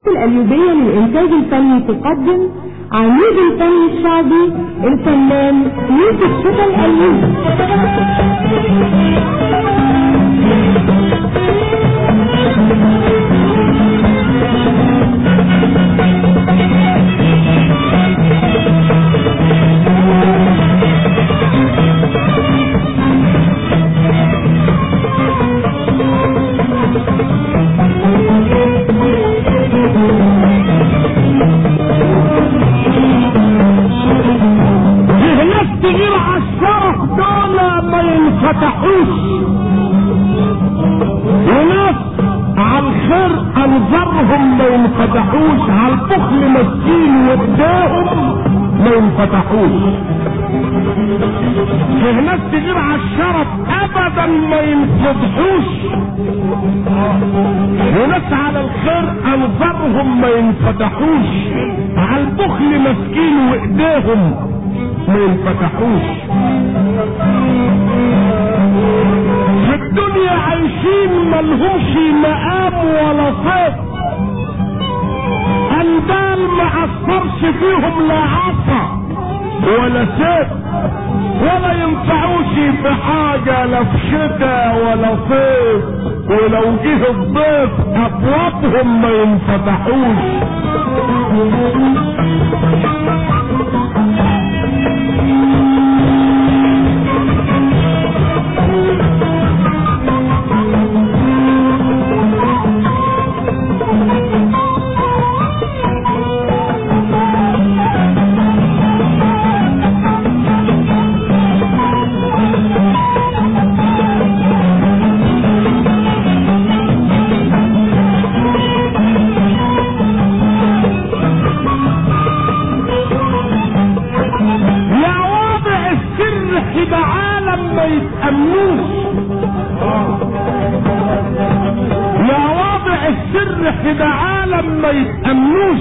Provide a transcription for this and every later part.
الأليوبية للإنتاج الفني تقدم عميد الفن الشعبي الفنان يوسف شفا الأيوبي فيه ناس تغير على الشرف دول ما ينفتحوش وناس على الخير انظرهم ما ينفتحوش على البخل مسكين واداهم ما ينفتحوش فيه ناس تغير على الشرف ابدا ما ينفتحوش وناس على الخير انظرهم ما ينفتحوش على البخل مسكين وايديهم ما ينفتحوش في الدنيا عايشين ملهمش مقام ولا صيت اندال ما اثرش فيهم لا عصا ولا سيف ولا ينفعوش في حاجة لا في شتاء ولا صيف ولو جه الضيف ابوابهم ما ينفتحوش يا واضع السر كده عالم ما يتأمنوش يا واضع السر كده عالم ما يتأمنوش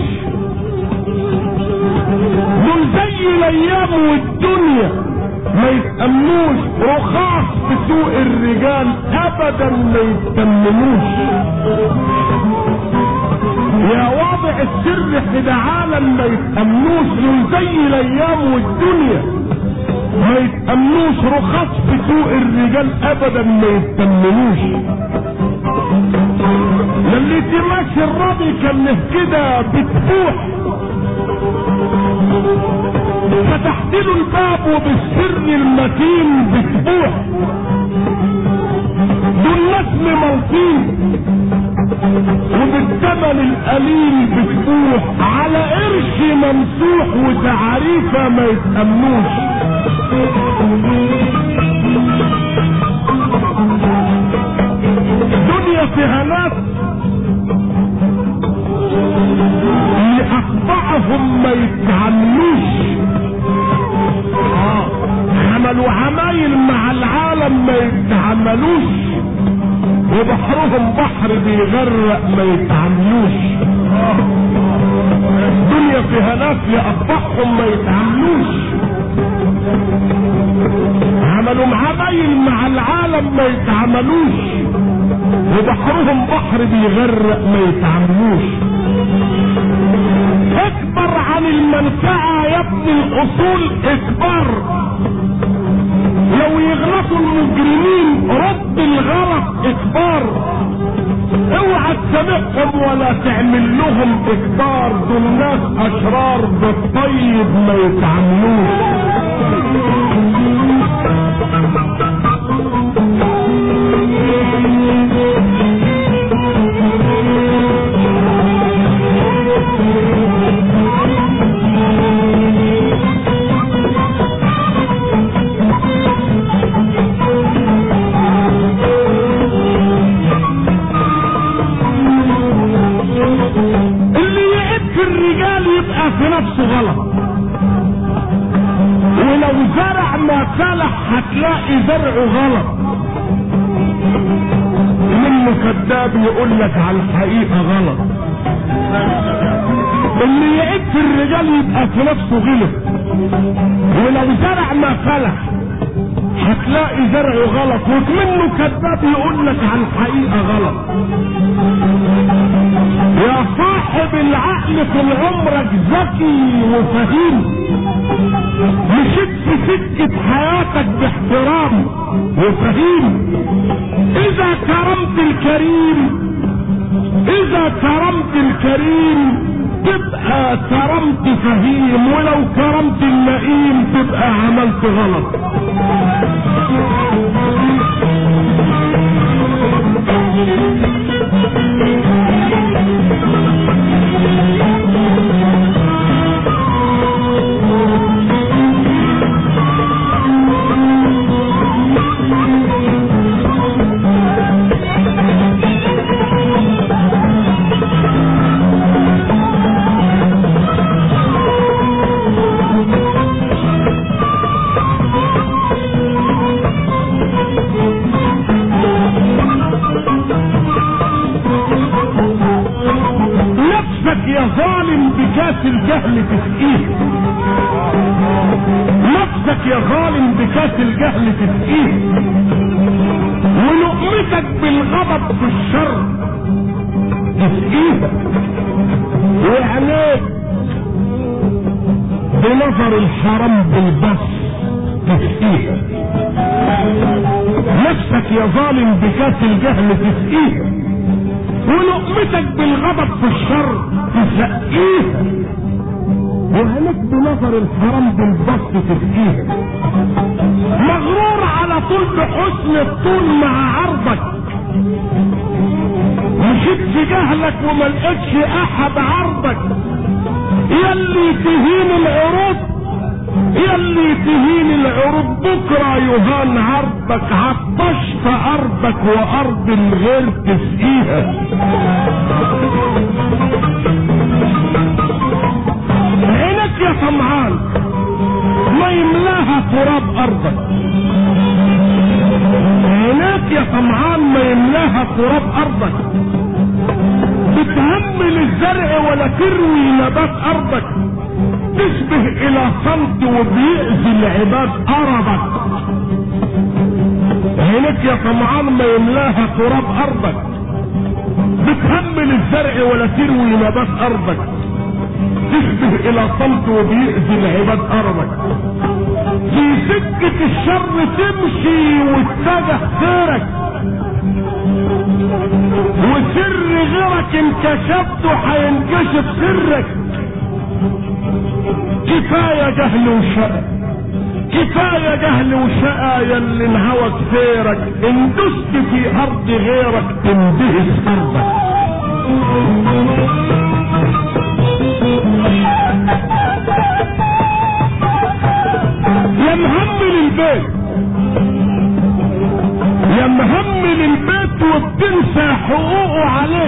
دول زي الايام والدنيا ما يتأمنوش رخاص في سوق الرجال ابدا ما يتأمنوش يا واضع السر كده عالم ما يتأمنوش دول زي الايام والدنيا ما يتأمنوش رخص في سوق الرجال ابدا ما يتأمنوش للي تماشي الراضي كان كده بتفوح فتحت له الباب وبالسر المتين بتبوح دول ناس مملطين وبالثمن القليل بتبوح على قرش ممسوح وتعريفه ما يتأمنوش الدنيا فيها ناس لأقطعهم ما يتعملوش آه. عملوا عمايل مع العالم ما يتعملوش وبحرهم بحر بيغرق ما يتعاملوش الدنيا فيها ناس لأقطعهم ما يتعاملوش عملوا عمايل مع العالم ما يتعاملوش وبحرهم بحر بيغرق ما يتعاملوش اكبر عن المنفعة يا ابن الاصول اكبر لو يغلطوا المجرمين رد الغلط اكبار اوعى تسامحهم ولا تعمل لهم اكبار دول ناس اشرار بالطيب ما يتعاملوش اللي يعب في الرجال يبقى في نفسه غلط ولو زرع ما فلح هتلاقي زرعه غلط منه كذاب يقول لك على الحقيقة غلط اللي يعب في الرجال يبقى في نفسه غلط ولو زرع ما فلح هتلاقي زرعه غلط ومنه كذاب يقول لك على الحقيقة غلط يا صاحب العقل طول عمرك ذكي وفهيم مشيت في سكة حياتك باحترام وفهيم اذا كرمت الكريم اذا كرمت الكريم تبقى كرمت فهيم ولو كرمت اللئيم تبقى عملت غلط نفسك يا ظالم بكاس الجهل تسقيه نفسك يا ظالم بكاس الجهل تسقيه ولقمتك بالغضب في الشر تسقيها وعينيك بنظر الحرام بالبص تسقيها نفسك يا ظالم بكاس الجهل تسقيها ولقمتك بالغضب في الشر تسقيها وعينك بنظر الحرام بالبسط تسقيها مغرور على طول بحسن الطول مع عرضك مشيت في جهلك وما لقيتش احد عرضك يلي تهين العروض يلي تهين العروض بكرة يهان عرضك عطشت ارضك وارض الغير تسقيها عينك يا طمعان ما يملاها تراب ارضك عينك يا طمعان ما يملاها تراب ارضك بتهمل الزرع ولا تروي نبات ارضك تشبه الى صمت وبيأذي العباد ارضك عينك يا طمعان ما يملاها تراب ارضك بتهمل الزرع ولا تروي نبات ارضك تشبه الى صمت وبيأذي العباد ارضك في سكة الشر تمشي واتجه خيرك وسر غيرك انكشفته هينكشف سرك كفاية جهل وشقى كفاية جهل وشقى يلي انهوت خيرك ان دست في ارض غيرك تندهس ارضك يا مهمل البيت يا مهمل البيت وبتنسى حقوقه عليك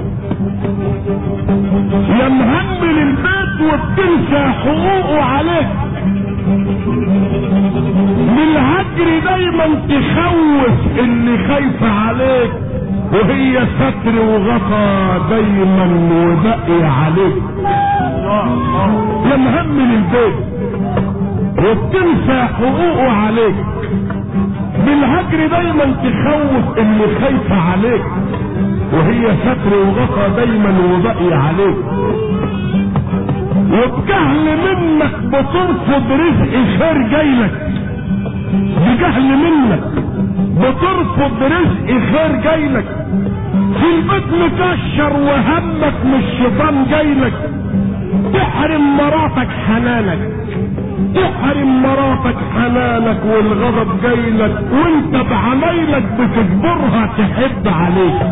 يا مهمل البيت وبتنسى حقوقه عليك بالهجر دايما تخوف اللي خايف عليك وهي ستر وغطى دايما وبقي عليك يا مهمل البيت وبتنسى حقوقه عليك بالهجر دايما تخوف اللي خايفة عليك وهي ستر وغطى دايما وبقي عليك وبجهل منك بترفض رزق خير جايلك بجهل منك بترفض رزق خير جايلك في البيت مكشر وهمك مش شيطان جايلك تحرم مراتك حنانك تحرم مراتك حنانك والغضب جايلك وانت بعمايلك بتجبرها تحب عليك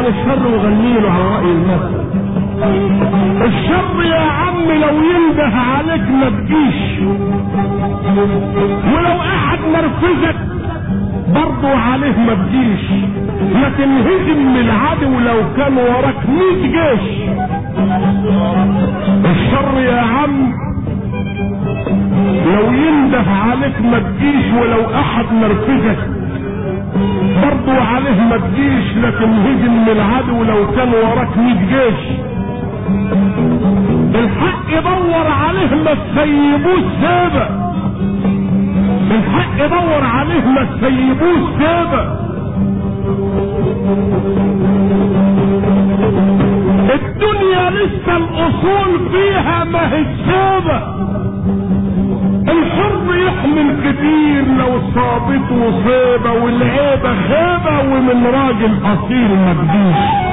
الشر وغني له على رأي المثل الشر يا عم لو ينده عليك ما تجيش ولو قعد نرفزك برضو عليه ما تجيش لكن هجم من العدو لو كان وراك 100 جيش الشر يا عم لو ينده عليك ما تجيش ولو احد نرفزك برضو عليه ما تجيش لكن هجم من العدو لو كان وراك 100 جيش الحق يدور عليه ما تسيبوش سابق الحق يدور عليه ما تسيبوش سابق الدنيا لسه الاصول فيها ما هي سابق الحر يحمل كتير لو صابت وصيبة والعيبة خيبة ومن راجل اصيل ما تجيش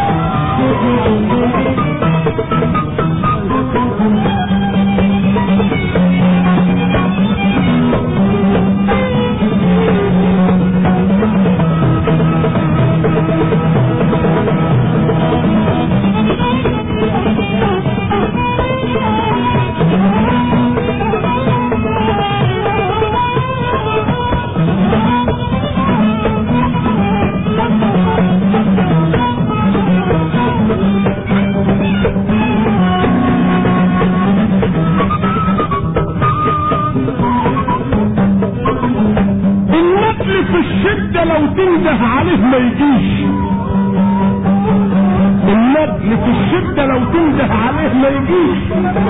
النبل في الشدة لو تنده عليه ما يجيش النبل في الشدة لو تنده عليه ما يجيش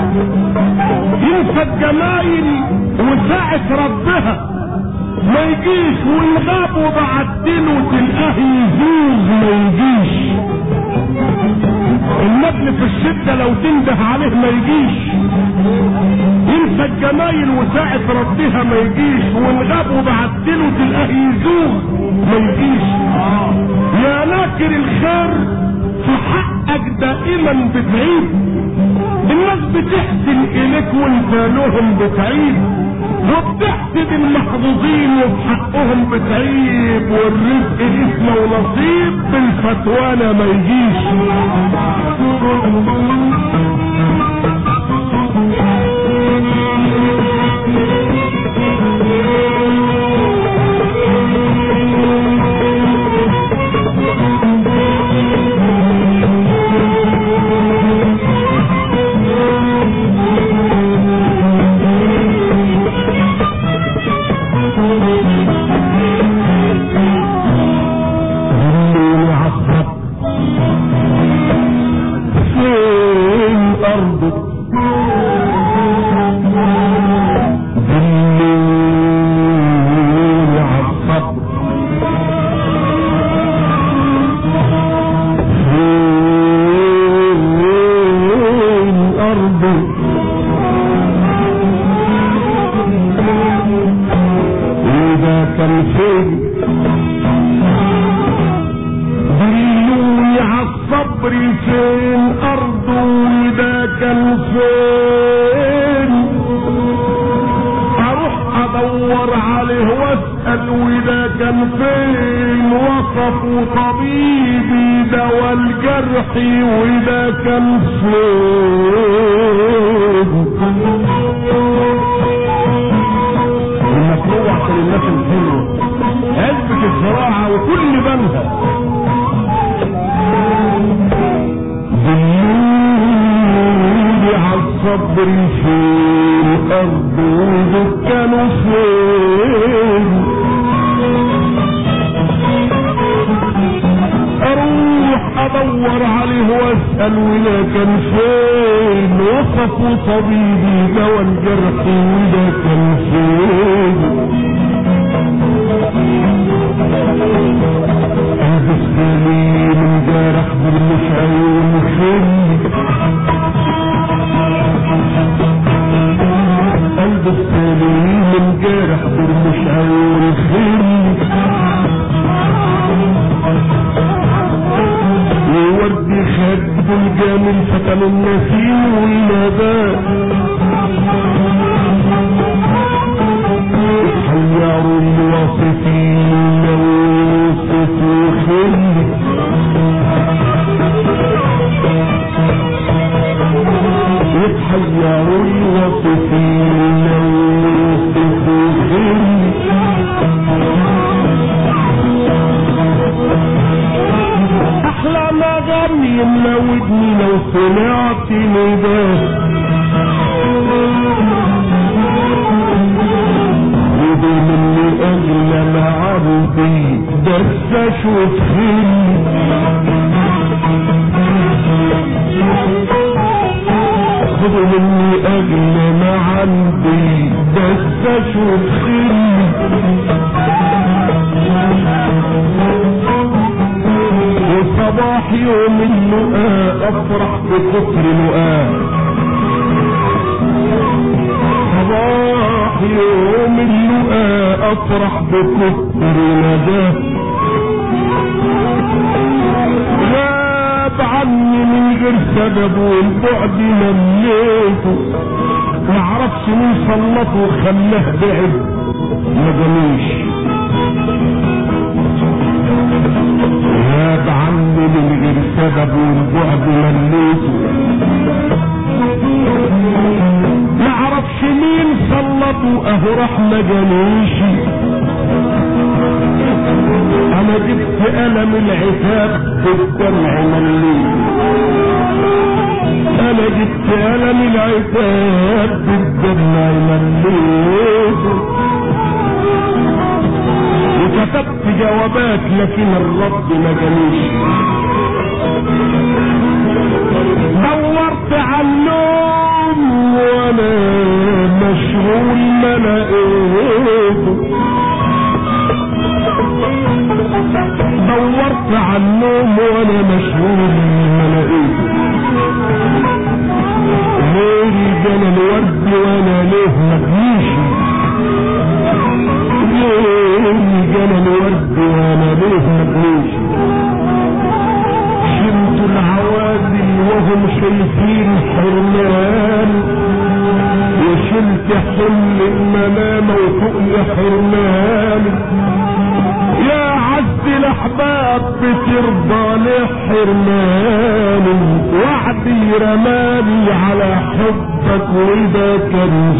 ينسى الجمايل وساعة ربها ما يجيش والغاب وبعدله تلقاه يزوز ما يجيش النبل في الشدة لو تنده عليه ما يجيش ينسى الجمايل وساعة ردها ما يجيش والغاب وبعدله تلقاه يزوغ ما يجيش يا ناكر الخير في حقك دائما بتعيد الناس بتحسن اليك وانت لهم بتعيد وبتحسد المحظوظين وفي حقهم بتعيب والرزق اسمه ونصيب بالفتوانة ما يجيش الليل عصرك فين أرضك بالليل عصرك فين أرضك إذا كان فين دلوني عالصبر فين ارضه وده كان فين اروح ادور عليه واسال وده كان فين وصفوا طبيبي دوا الجرح وده كان فين المشروع عشان الناس الحلوه علبة الزراعة وكل بنها دلوني عالصبر فين الأرض ودكانه فين أروح أدور عليه وأسأل ولا كان فين وصفوا طبيبي دوا الجرح وده كان فين قلب السليم امبارح بالمش عيون خلي قلب السليم امبارح بالمش عيون خلي وورد خد الجامل فتن النسيم والنبات حيروا الوصفين وصفوا خلي يملى ودني لو سمعت نداه خدوا مني اغلى ما عندي بس اشوف خير خدوا مني اغلى ما عندي بس اشوف خير وصباح يوم اللقاء افرح بكفر لقاء صباح يوم اللقاء افرح بكفر نداه غاب عني من غير سبب والبعد مليته معرفش مين سلطه وخلاه بعد ما جاليش غاب عني من غير سبب والبعد مليته معرفش مين سلطه اهو راح ما جاليش انا جبت الم العتاب بالدمع مليت انا جبت الم العتاب بالدمع مليت وكتبت جوابات لكن الرد ما جاليش دورت على النوم وانا مشغول ما لقيته دورت على النوم وانا مشغول ما لقيته غيري جنى الورد وانا ليه مجنيش غيري جنى الورد وانا ليه مجنيش شمت العوادل وهم شايفين حرمان وشلت حل المنام وفوق حرمان يا عز الاحباب بترضى لحرماني وعدي رماني على حبك وده كان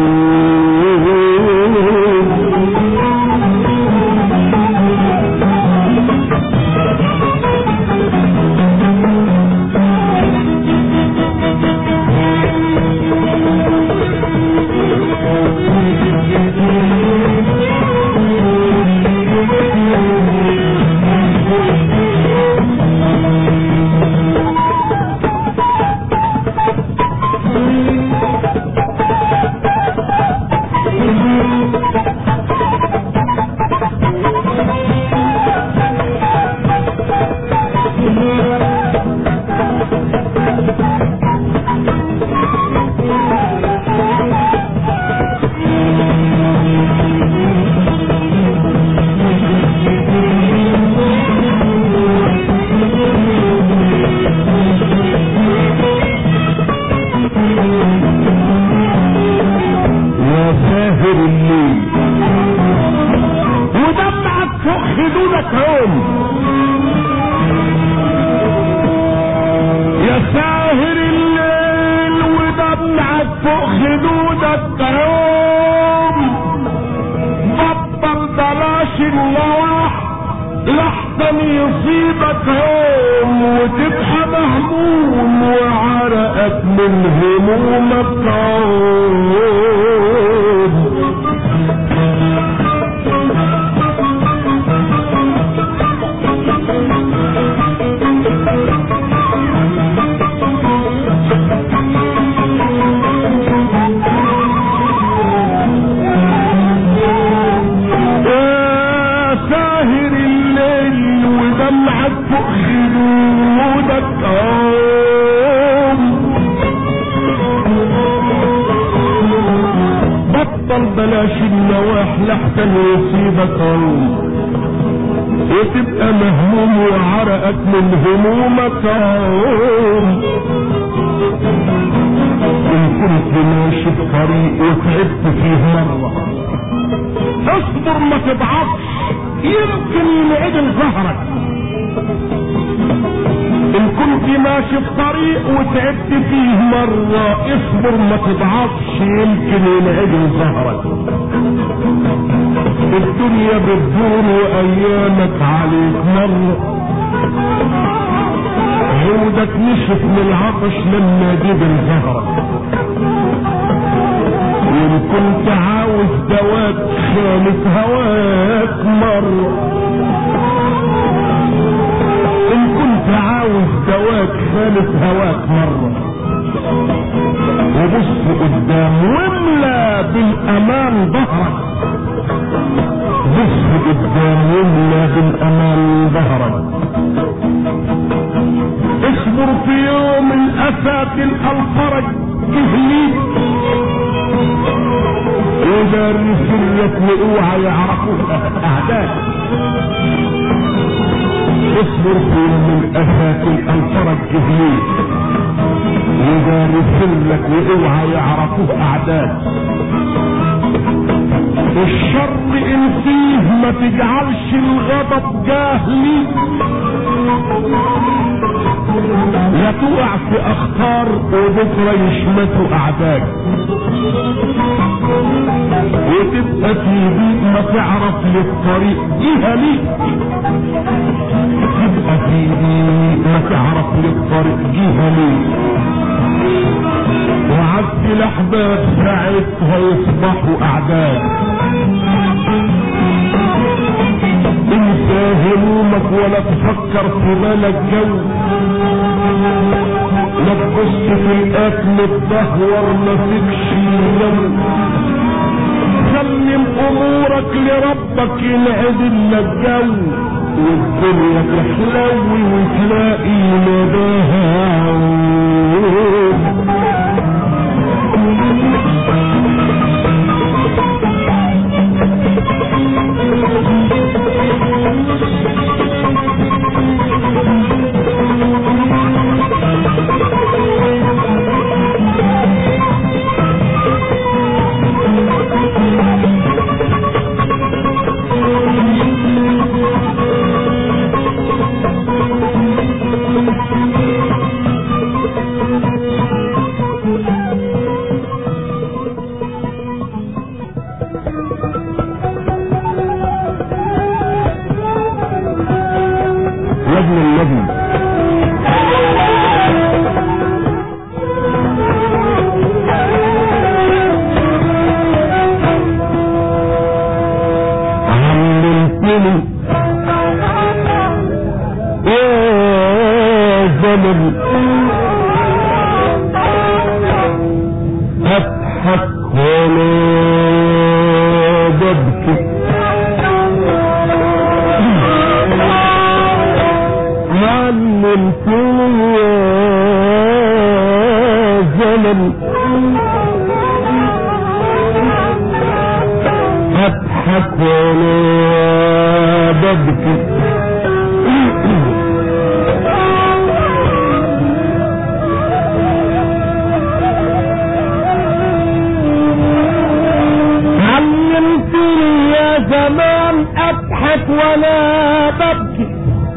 يا ساهر الليل ودمعك فوق خدودك يوم يا ساهر الليل ودمعك فوق خدودك يوم بطل بلاش اللوح لحظة يصيبك يوم وتبقى مهموم وعرقك من همومك عوم يا ساهر الليل ودمعك فوق خدودك عوم بطل بلاش النواح لحسن يصيبك عوم وتبقى مهموم وعرقك من همومك عوم ان كنت ماشي في طريق وتعبت فيه مره اصبر ما تضعفش يمكن ينعدل ظهرك ان كنت ماشي في طريق وتعبت فيه مرة اصبر ما تضعفش يمكن ينعدل ظهرك الدنيا بتدور وايامك عليك مرة هو نشف من العطش لما جيب الزهرة وان كنت عاوز دواك خالف هواك مرة ان كنت عاوز دواك خالف هواك مرة وبص قدام واملى بالامان ظهرك بص قدام واملى بالامان ظهرك اصبر في يوم الاسى تلقى الفرج تهليك ودار سرك واوعى يعرفوك اعداك اصبر في يوم الاسى تلقى الفرج تهليك ودار سرك واوعى يعرفوك اعداك الشر ان فيه ما تجعلش الغضب جاهلي لا تقع في اخطار وبكره يشمتوا اعداك وتبقى في بيت ما تعرف للطريق جهه ليك تبقى في بيت ما تعرف للطريق جهه ليك وعد الاحباب ساعتها يصبحوا اعداء انسى همومك ولا تفكر في بالك جو لا تبص في الاكل الدهور ما فيكش يوم سلم امورك لربك ينعدل لك جو والدنيا تحلوي وتلاقي نداها عود يا ابن النبي علمتني يا زمن اضحك ولا ببكي علمتني يا زمن اضحك ولا ببكي علمتني يا زمان اضحك ولا ببكي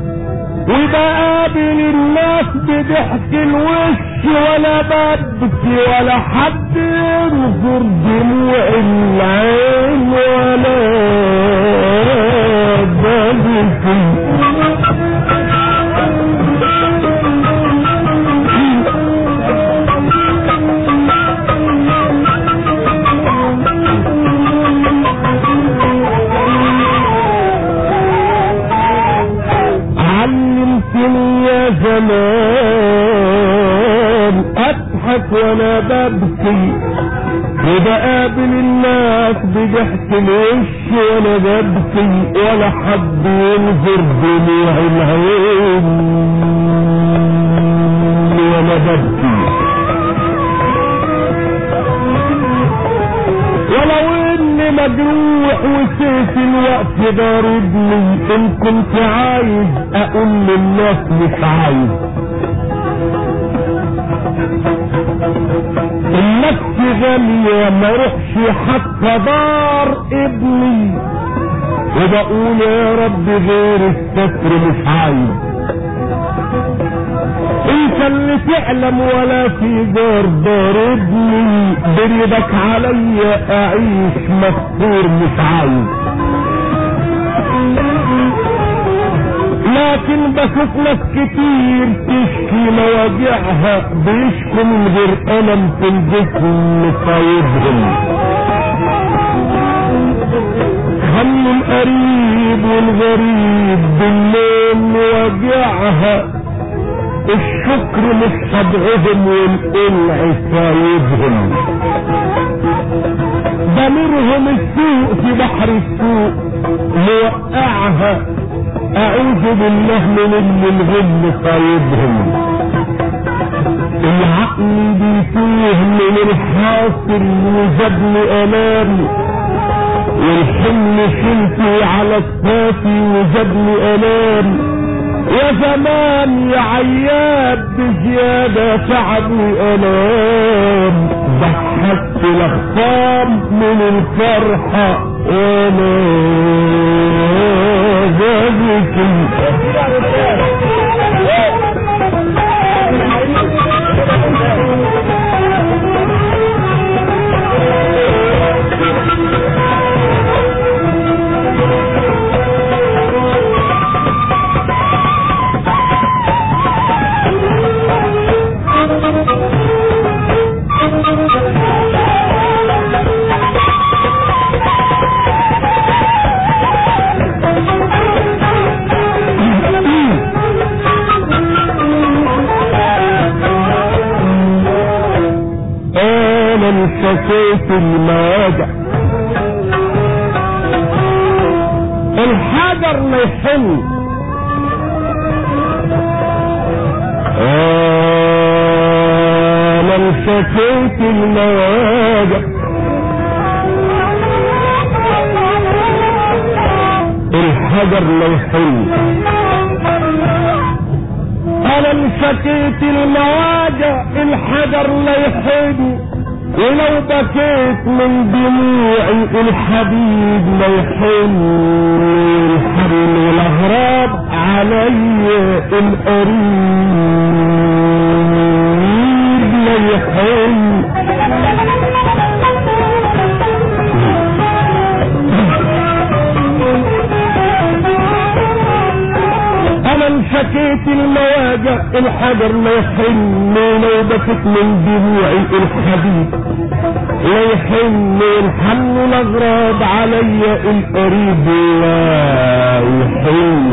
وبقابل الناس بضحك الوش ولا ببكي ولا حد ينظر دموع العين ولا ببكي علمتني يا زمان اضحك وانا ببكي وبقابل الناس بضحك الوش وانا ببكي ولا حد ينظر دموع العين وانا ببكي ولو اني مجروح وسيف الوقت ضاربني ان كنت عايز اقول للناس مش عايز النفس غالية ما روحش حتى دار ابني وبقول يا رب غير الستر مش عايز انت اللي تعلم ولا في دار ضاربني بريدك عليا اعيش مستور مش عايز لكن بشوف ناس كتير تشكي مواجعها بيشكوا من غير ألم في الجسم مصايبهم هم القريب والغريب بالليل مواجعها الشكر مش طبعهم والقلع سايبهم ضميرهم السوء في بحر السوء موقعها اعوذ بالله من اللي الغل صايبهم العقل بيتوه من الحاصل وجابني الام والحمل شلته على الصافي وجابني الام يا زمان يا عياد بزيادة تعبني الام ضحكت الاخصام من الفرحة وانا انا انشكيت المواجع الحجر ما يحل انا انشكيت المواجع الحجر لا يحل انا انشكيت المواجع الحجر لا يحل ولو بكيت من دموعي الحبيب ما يحل الحبل والاغراب علي القريب ما يحل انا انشكيت المواجع الحجر ما يحن لو بكت من دموعي الحبيب لا يحن الحن الاغراب علي القريب لا يحن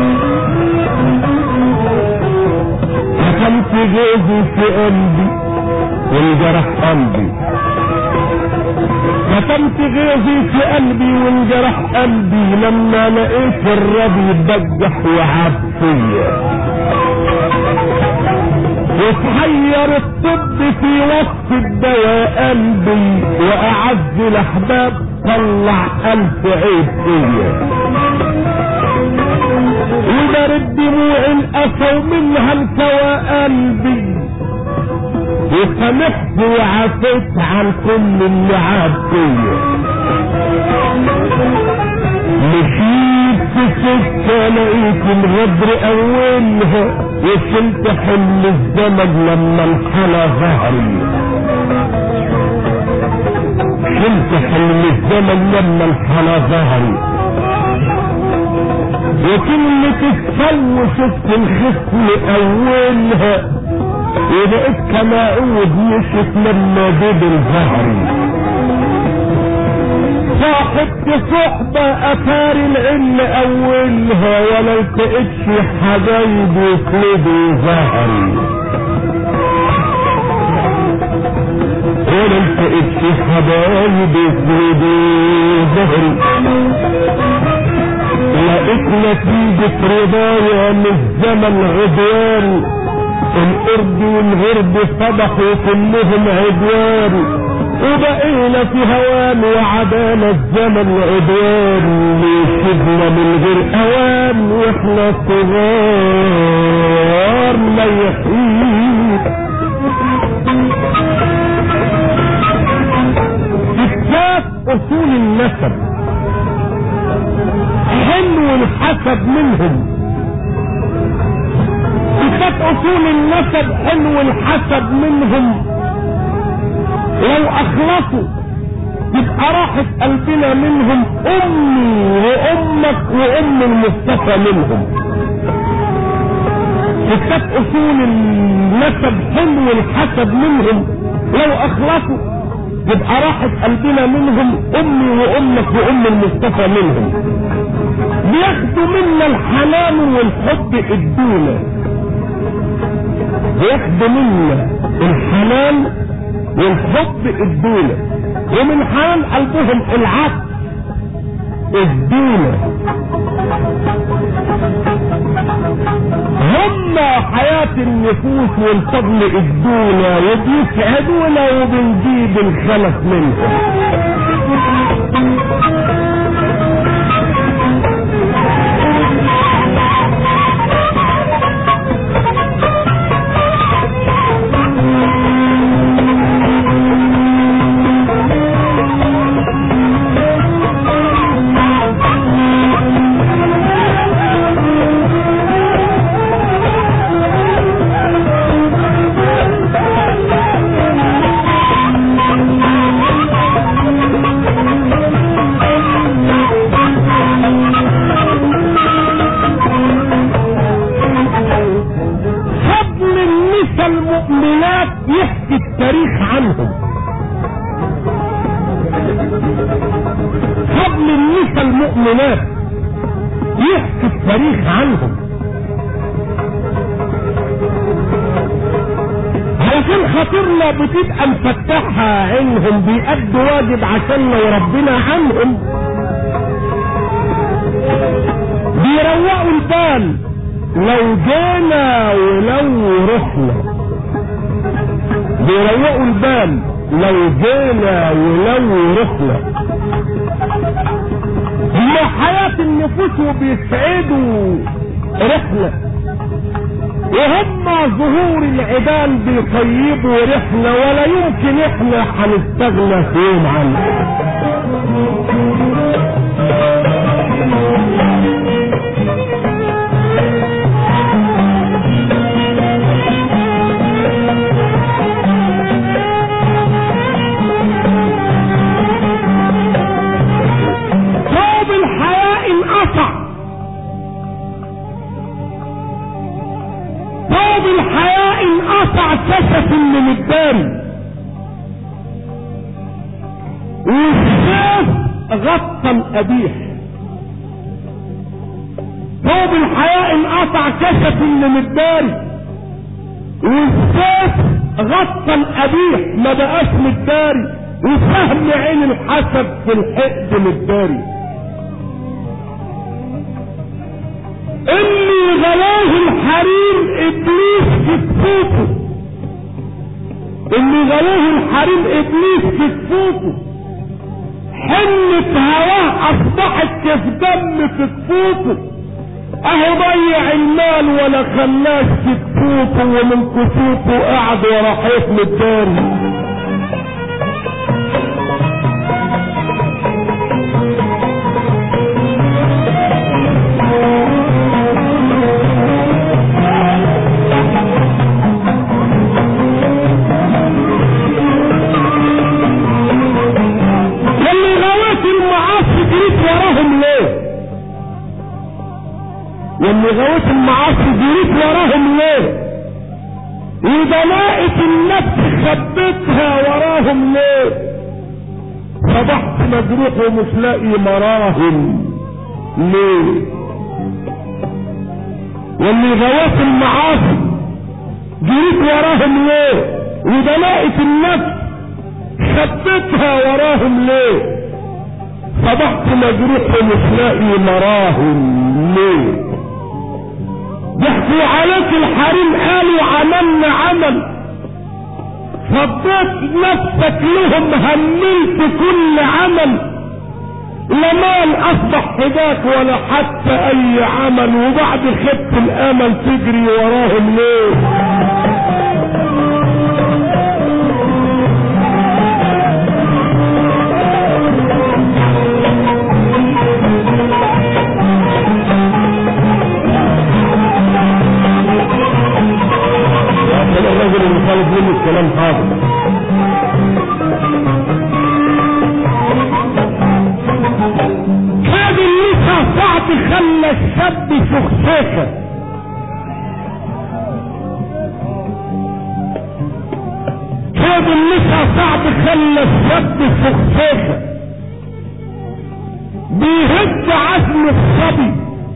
حكمت جوزي في قلبي وانجرح قلبي كتمت غيظي في قلبي وانجرح قلبي لما لقيت الربي بجح وعاب فيا وتحير الطب في وصف الدواء قلبي واعز الاحباب طلع الف عيب فيا وبرد دموع الاسى ومنها الكوى قلبي وسامحت وعفيت عن كل اللي عاب فيا مشيت في سكة لقيت الغدر أولها وشلت حل الزمن لما انحنى ظهري شلت حل الزمن لما انحنى ظهري وكلمة السو شفت الخصم أولها وبقيت كما عود مشت لما دبل ظهري صاحبت صحبة أثار العلم أولها ولا التقيتش حبايب يسندوا ظهري ولا التقيتش حبايب يسندوا ظهري لقيت نتيجة رضايا من الزمن عدوان القرب والغرب صبحوا كلهم عدوان وبقينا في هوان وعدانا الزمن عدوان ليشبنا من غير اوان واحنا صغار ما يحيط اكتشاف اصول النسب حلو الحسب منهم كتاب اصول النسب حلو الحسب منهم لو اخلصوا يبقى راحت قلبنا منهم امي وامك وام المصطفى منهم وشاف اصول النسب حلو الحسب منهم لو اخلصوا يبقى راحت قلبنا منهم امي وامك وام المصطفى منهم بياخدوا منا الحنان والحب ادونا بياخدوا منا الحنان والحب ادونا ومن حنان قلبهم العطف ادونا هم حياة النفوس والفضل ادونا وبيسعدونا وبنجيب الخلف منهم فضل النساء المؤمنات يحكي التاريخ عنهم فضل النساء المؤمنات يحكي التاريخ عنهم علشان خاطرنا بتبقى مفتحها عينهم بيأدوا واجب عشاننا وربنا عنهم بيروقوا البال لو جينا ولو رحنا بيروقوا البال لو جينا ولو رحنا هما حياة النفوس وبيسعدوا رحلة وهم ظهور العباد بيطيبوا رحلة ولا يمكن احنا هنستغنى في يوم عنه ثوب الحياء انقطع ثوب الحياء انقطع كشف من الدم والسيف غطى القبيح ثوب الحياء انقطع كشف من الدار والسيف غطى القبيح ما بقاش متداري وسهم عين الحسد في الحقد متداري اللي غلاه الحريم ابليس في كفوفه اللي غلاه الحريم ابليس في كفوفه حنة هواه اصبحت كيف دم في كفوفه اهو ضيع المال ولا خلاش في كفوفه ومن كفوفه قعد ورا حيط متداري واللي غوات المعاصي جريت وراهم ليه واللي غوات المعاصي جريت وراهم ليه ودلائق النفس خبتها وراهم ليه صبحت مجروح ومش لاقي مراهم ليه واللي غوات المعاصي جريت وراهم ليه ودلائق النفس خبتها وراهم ليه صبحت مجروح ومش لاقي مراهم ليه يحكوا عليك الحريم قالوا عملنا عمل فضيت نفسك لهم هملت كل عمل لا مال اصبح حداك ولا حتى اي عمل وبعد خبت الامل تجري وراهم ليه هذا الرجل اللي خالف منه الكلام حاضر هذه النساء صعب خلى الشاب شخشاكة خلى الشاب سخسخه بيهد عزم الصبي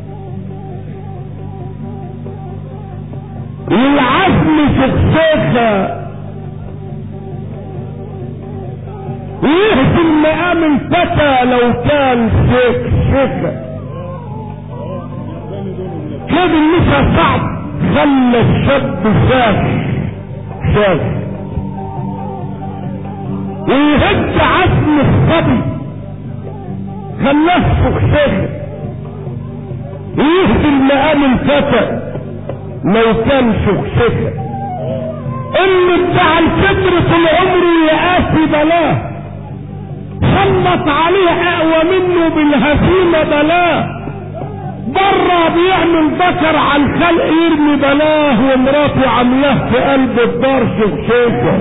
والعزم سخسخه ويهزم مقام الفتى لو كان سخسخه كان النساء صعب خلى الشاب ساخ ساخ ويهد عزم الصبي خلاه سخسخه ويهزم مقام الفتى لو كان سخسخه اللي بتاع الفكر طول عمره يقاسي بلاه سلط عليه اقوى منه بالهزيمه بلاه بره بيعمل ذكر على الخلق يرمي بلاه ومراته عاملاه في قلب الدار شخشيكه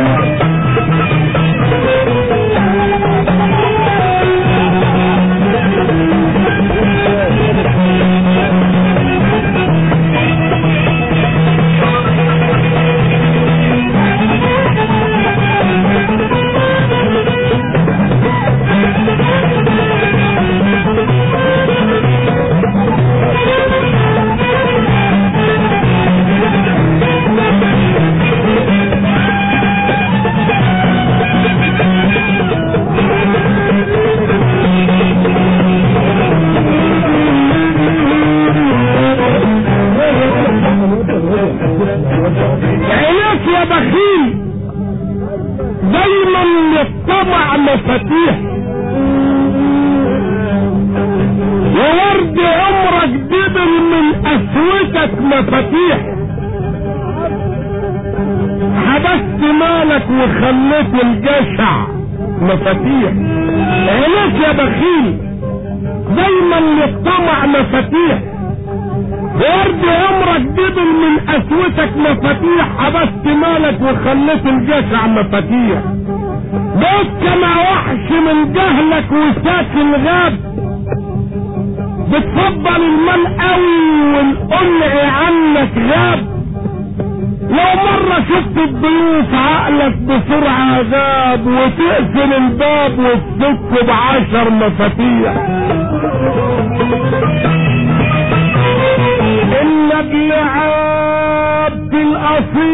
عينيك يا بخيل دايما للطمع مفاتيح وورد عمرك دبل من قسوتك مفاتيح حبست مالك وخليت الجشع مفاتيح عينيك يا بخيل دايما للطمع مفاتيح ورد عمرك دبل من قسوتك مفاتيح حبست مالك وخليت الجشع مفاتيح بص كما وحش من جهلك وساكن غاب بتفضل المال قوي والقلع عنك غاب لو مرة شفت الضيوف عقلك بسرعة غاب وتقفل الباب وتفكه بعشر مفاتيح النبل عبد الاصيل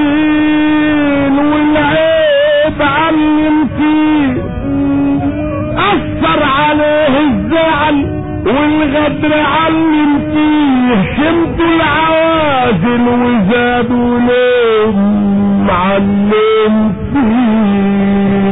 والعيب علم فيه اثر عليه الزعل والغدر علم فيه شمت العوازل وزادوا لهم معلم فيه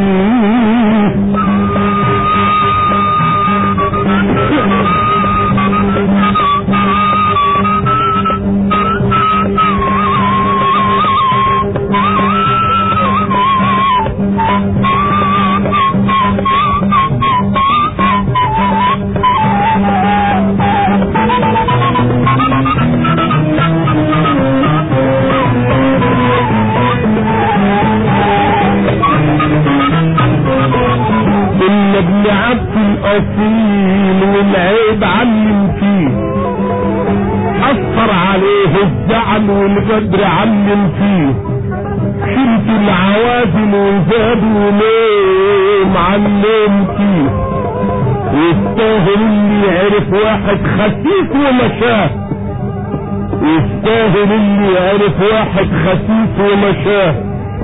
إن ابن عبد الأصيل والعيب علم فيه أثر عليه الزعل والغدر علم فيه شلت العوازل وزادوا ليه معلم فيه يستاهل اللي يعرف واحد خسيس ومشاه يستاهل اللي يعرف واحد خسيس ومشاه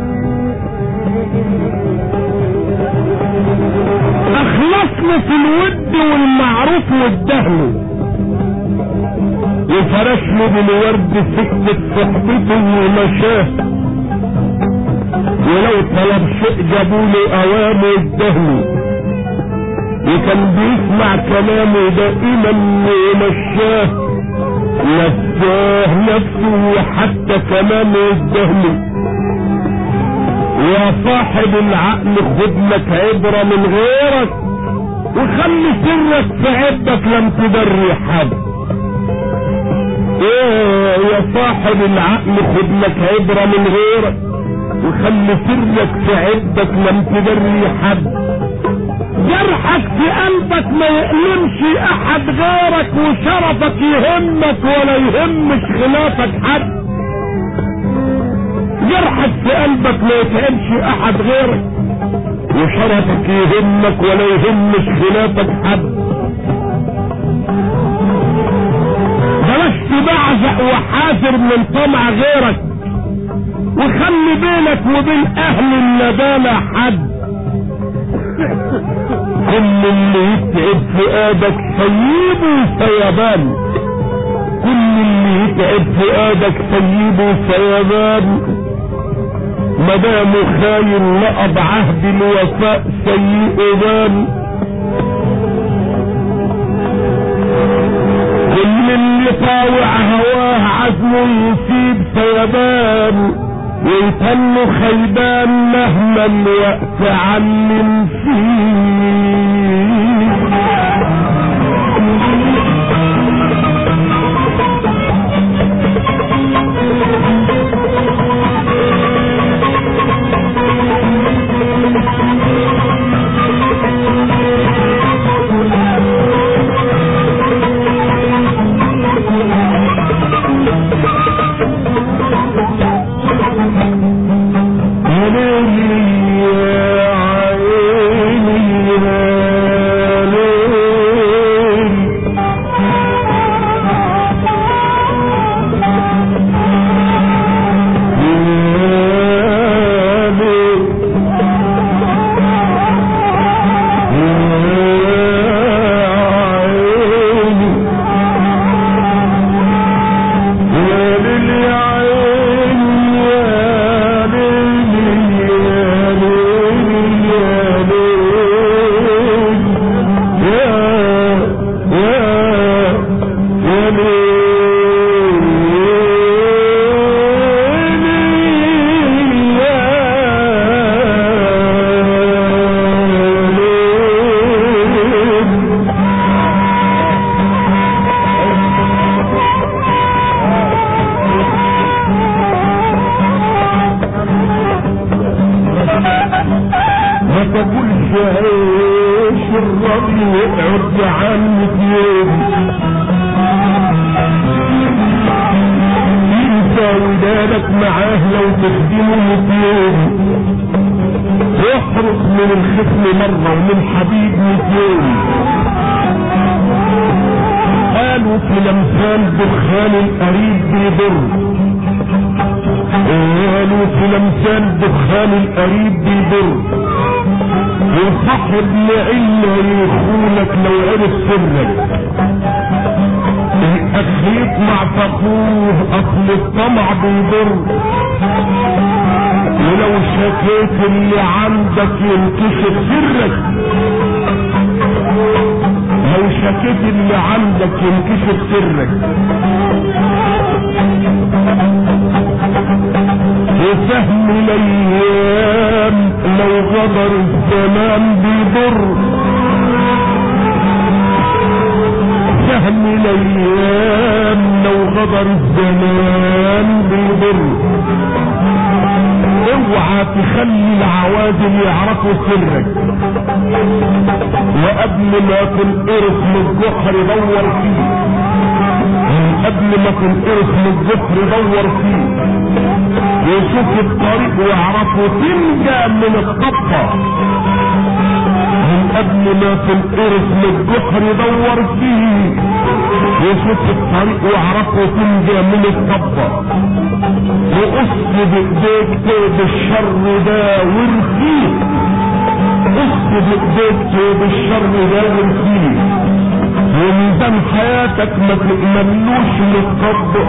اخلصنا في الود والمعروف والدهن وفرش له بالورد سكة صحبته ومشاه ولو طلب شيء جابوا له اوامه الدهن وكان بيسمع كلامه دائما ومشاه نساه نفسه وحتى كلامه الدهن يا صاحب العقل خد لك عبرة من غيرك وخلي سرك في عبك لم تدري حد ايه يا صاحب العقل خد لك عبرة من غيرك وخلي سرك في عبك لم تدري حد جرحك في قلبك ما يألمش احد غيرك وشرفك يهمك ولا يهمش خلافك حد جرحك في قلبك ما يتعبش احد غيرك وشرفك يهمك ولا يهمش خلافك حد بلاش تبعزق وحاذر من طمع غيرك وخلي بينك وبين اهل الندالة حد كل اللي يتعب فؤادك سيبه سيبان كل اللي يتعب فؤادك سيبه سيبان مدام خاين لقب عهد الوفاء سيء بان كل اللي طاوع هواه عزمه يسيب سيبان ويتنه خيبان مهما الوقت علم يا ليلي يا عيني يا ليل يا ليل يا عيني يا ليل يا عيني يا ليل يا ليل يا ليل يا يا يا ليل يا ليل ما تقولش عيش الربي وابعد عنك يوم انت ودادك معاه لو تخدمه في يوم واحرق من الخصم مرة ومن حبيب يوم قالوا في الامثال دخان القريب بيضر قالوا في الامثال دخان القريب بيضر وصاحب لعلة يخونك لو عرف سرك الاخ يطمع فاخوه اصل الطمع بيضر ولو شكيت اللي عندك ينكشف سرك لو شكيت اللي عندك ينكشف سرك وفهم الايام لو غدر الزمان بيضر فهم الايام لو غدر الزمان بيضر اوعى تخلي العوازل يعرفوا سرك وقبل ما تنقرص من الجحر دور فيه قبل ما تنقرص من الجحر دور فيه ويشوف الطريق ويعرفوا تنجى من الخطة من قبل ما تنقرص من الجحر دور فيه ويشوف الطريق ويعرفوا تنجى من الخطة وقص بايديك توب الشر ده وارخيه قص بايديك توب الشر ده وارخيه وميزان حياتك ما تأمنوش للطبق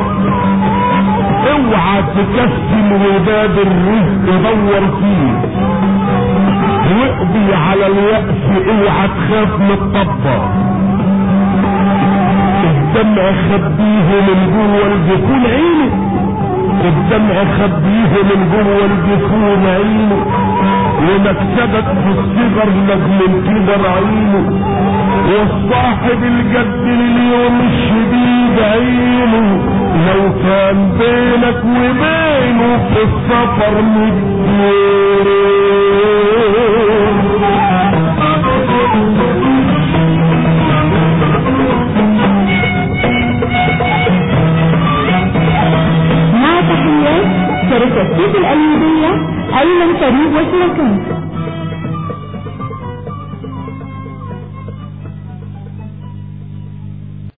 اوعى تكسم وداد الرزق دور فيه واقضي على اليأس اوعى تخاف من الطبة الدمع خبيه من جوه الجفون عينه الدمع خبيه من جوه الجفون عينه ومكسبك في الصغر لازم كبر عينه والصاحب الجد لليوم الشديد عينه لو كان بينك وبينه في السفر مدير مع تحيات شركة سيف الأيوبية أيمن فريد وشركات